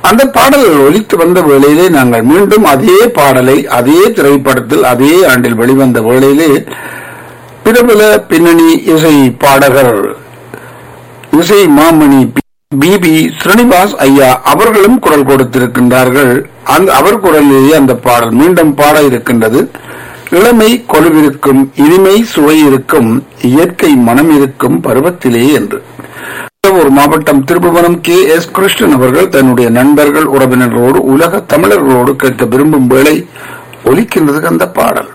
அந்த பாடல் ஒலித்து வந்த வேளையிலே நாங்கள் மீண்டும் அதே பாடலை அதே திரைப்படத்தில் அதே ஆண்டில் வெளிவந்த வேளையிலே பிரபல பின்னணி இசை பாடகர் இசை மாமணி பிபி ஸ்ரீனிவாஸ் ஐயா அவர்களும் குரல் கொடுத்திருக்கின்றார்கள் அந்த அவர் குரலிலேயே அந்த பாடல் மீண்டும் பாட இருக்கின்றது இளமை கொலுவிருக்கும் இனிமை சுவை இருக்கும் இயற்கை மனம் இருக்கும் பருவத்திலே என்று ஒரு மாவட்டம் திருபுவனம் கே எஸ் கிருஷ்ணன் அவர்கள் தன்னுடைய நண்பர்கள் உறவினர்களோடு உலக தமிழர்களோடு கேட்க விரும்பும் வேளை ஒலிக்கின்றது அந்த பாடல்